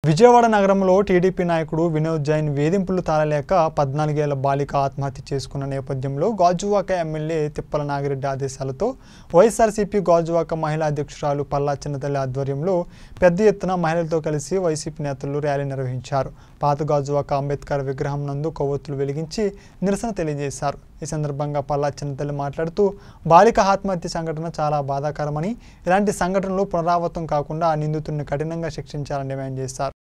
విజయవాడ నగరంలో టీడీపీ నాయకుడు వినోద్ జైన్ వేధింపులు తాళలేక పద్నాలుగేళ్ల బాలిక ఆత్మహత్య చేసుకున్న నేపథ్యంలో గాజువాక ఎమ్మెల్యే తిప్పల నాగిరెడ్డి ఆదేశాలతో వైఎస్ఆర్సీపీ గాజువాక మహిళా అధ్యక్షురాలు పల్లా చిన్నతల్లి ఆధ్వర్యంలో పెద్ద ఎత్తున మహిళలతో కలిసి వైసీపీ నేతలు ర్యాలీ నిర్వహించారు పాత గాజువాక అంబేద్కర్ విగ్రహం నందు కొవ్వొత్తులు వెలిగించి నిరసన తెలియజేశారు ఈ సందర్భంగా పల్లా చిన్నతల్లి మాట్లాడుతూ బాలిక ఆత్మహత్య సంఘటన చాలా బాధాకరమని ఇలాంటి సంఘటనలు పునరావృతం కాకుండా నిందితుడిని కఠినంగా శిక్షించాలని డిమాండ్ చేశారు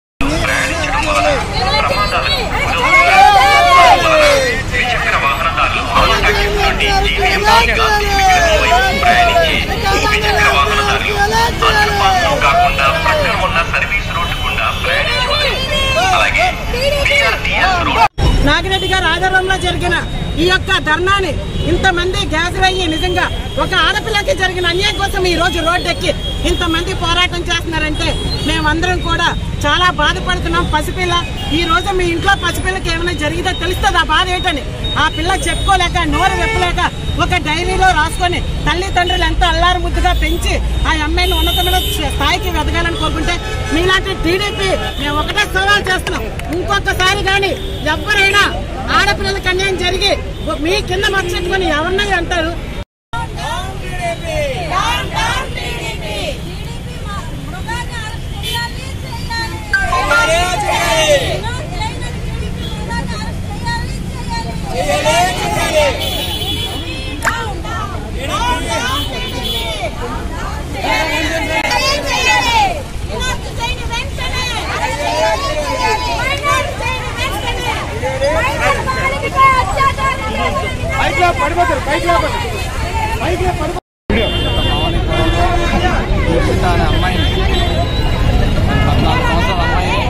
ద్విచక్ర వాహనదారులు ఆటోటాక్సీ నుండి జీవీఎం మీదుగా భీమిలి వైపు ప్రయాణించే ద్విచక్ర వాహనదారులు అసలు పాస్లో కాకుండా ప్రక్కన ఉన్న సర్వీస్ రోడ్డు గుండా ప్రయాణించవచ్చు అలాగే బీఆర్టీఎస్ రోడ్ నాగిరెడ్డి గారి ఆధ్వర్యంలో జరిగిన ఈ యొక్క ధర్నాని ఇంతమంది గ్యాస్ అయ్యి నిజంగా ఒక ఆడపిల్లకి జరిగిన అన్యాయం కోసం ఈ రోజు రోడ్డు ఎక్కి ఇంతమంది పోరాటం చేస్తున్నారంటే మేమందరం కూడా చాలా బాధపడుతున్నాం పసిపిల్ల ఈ రోజు మీ ఇంట్లో పసిపిల్లకి ఏమైనా జరిగితే తెలుస్తుంది ఆ బాధ ఏంటని ఆ పిల్ల చెప్పుకోలేక నోరు వెప్పలేక ఒక డైరీలో రాసుకొని తల్లిదండ్రులు ఎంతో అల్లారు ముద్దుగా పెంచి ఆ అమ్మాయిని ఉన్నతమైన స్థాయికి వెదగాలని కోరుకుంటే మీలాంటి టీడీపీ మేము ఒకటే సవాల్ చేస్తున్నాం ఇంకొకసారి కానీ ఎవరైనా ఆడపిల్లలకి అన్యాయం జరిగి మీ కింద మర్చెట్టుకొని ఎవరినై అంటారు పడిపోతారు పైకి లేపండి పైకి పడిపో పూజిత అనే అమ్మాయిని పద్నాలుగు సంవత్సరాల అమ్మాయిని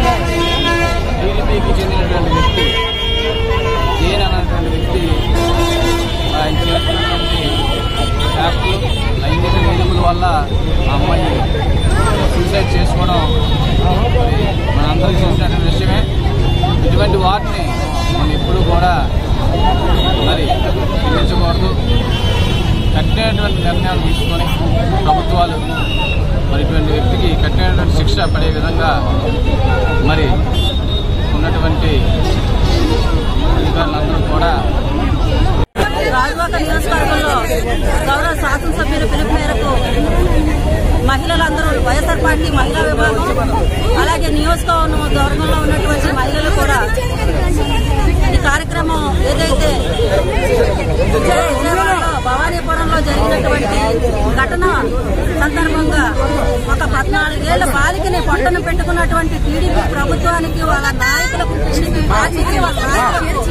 టీడీపీకి చెందినటువంటి వ్యక్తి జైన్ అనేటువంటి వ్యక్తి ఆయన చేస్తున్నటువంటి యాప్లు లైంగిక వేధింపుల వల్ల ఆ అమ్మాయి సూసైడ్ చేసుకోవడం మరి మనందరికీ చూసినటువంటి విషయమే ఇటువంటి వాటిని మనం ఎప్పుడూ కూడా మరి ఖండించకూడదు కఠినటువంటి నిర్ణయాలు తీసుకొని ప్రభుత్వాలు మరి ఇటువంటి వ్యక్తికి కఠినటువంటి శిక్ష పడే విధంగా మరి ఉన్నటువంటి అధికారులందరూ కూడా రాజవాక నియోజకవర్గంలో గౌరవ శాసనసభ్యుల పిలుపు మేరకు మహిళలందరూ వైఎస్ఆర్ పార్టీ మహిళా విభాగం అలాగే నియోజకవర్గంలో ఉన్నటువంటి మహిళలు కూడా ఈ కార్యక్రమం ఏదైతే విజయ- విజయవాడలో భవానీపురంలో జరిగినటువంటి ఘటన సందర్భంగా ఒక పద్నాలుగేళ్ల బాలికని పొట్టను పెట్టుకున్నటువంటి టీడీపీ ప్రభుత్వానికి వాళ్ళ నాయకులకు టీడీపీ పార్టీకి వాళ్ళ నాయకులకు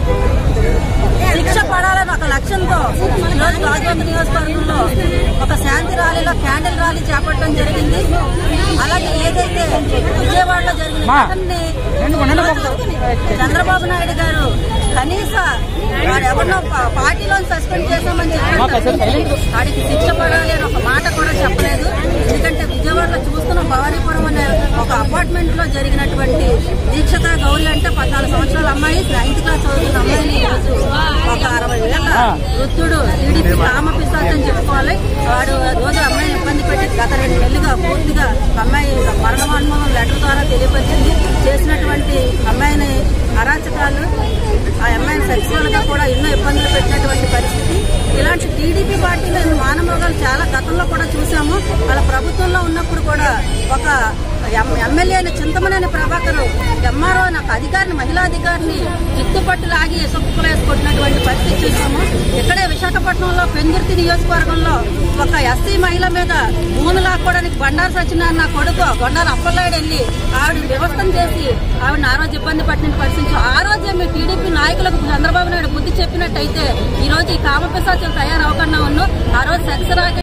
శిక్ష పడాలని ఒక లక్ష్యంతో ఈరోజు రాజవంత నియోజకవర్గంలో ఒక శాంతి ర్యాలీలో క్యాండిల్ ర్యాలీ చేపట్టడం జరిగింది అలాగే ఏదైతే విజయవాడలో జరిగిన ఘటనని ఈరోజు చంద్రబాబు నాయుడు గారు కనీస వాడు ఎవరినో పా- పార్టీలో సస్పెండ్ చేశామని చెప్పి వాడికి శిక్ష పడాలి అని ఒక మాట కూడా చెప్పలేదు ఎందుకంటే విజయవాడలో చూస్తున్నాం భవానీపురం అనే ఒక అపార్ట్మెంట్ లో జరిగినటువంటి దీక్షత గౌరీ అంటే పద్నాలుగు సంవత్సరాల అమ్మాయి నైన్త్ క్లాస్ చదువుతున్న అమ్మాయిని ఈరోజు ఒక అరవై ఏళ్ళ వృద్ధుడు టీడీపీ కామ పిశాచ్ అని చెప్పుకోవాలి వాడు రోజు అమ్మాయిని ఇబ్బంది పెట్టి గత రెండు నెలలుగా పూర్తిగా అమ్మాయి మరణవాన్మూలం లెటర్ ద్వారా తెలియపరిచింది చేసినటువంటి అమ్మాయిని అరాచకాలు ఆ అమ్మాయిని సెక్సువల్ గా కూడా ఎన్నో ఇబ్బందులు పెట్టినటువంటి పరిస్థితి ఇలాంటి టీడీపీ పార్టీలో మానవరోగాలు చాలా గతంలో కూడా చూసాము వాళ్ళ ప్రభుత్వంలో ఉన్నప్పుడు కూడా ఒక ఎం- ఎమ్మెల్యే అయిన చింతమనేని ప్రభాకర్ ఎంఆర్ఓ నాకు అధికారిని మహిళా అధికారిని జిత్తుపట్టు లాగి సొక్కులు వేసుకుంటున్నటువంటి పరిస్థితి చూసాము ఇక్కడే విశాఖపట్నంలో పెందుర్తి నియోజకవర్గంలో ఒక ఎస్సీ మహిళ మీద భూమి లాక్కోవడానికి బండారు సత్యనారాయణ కొడుకు గొండాల అప్పలనాయుడు వెళ్ళి ఆవిడ వ్యవస్థను చేసి ఆవిడ ఆ రోజు ఇబ్బంది పట్టిన పరిస్థితి ఆ రోజే మీ టీడీపీ నాయకులకు చంద్రబాబు నాయుడు బుద్ధి చెప్పినట్టయితే ఈ రోజు ఈ కామపిశాచులు తయారవకుండా ఉన్నాం ఆ రోజు సెక్స్ రాకెట్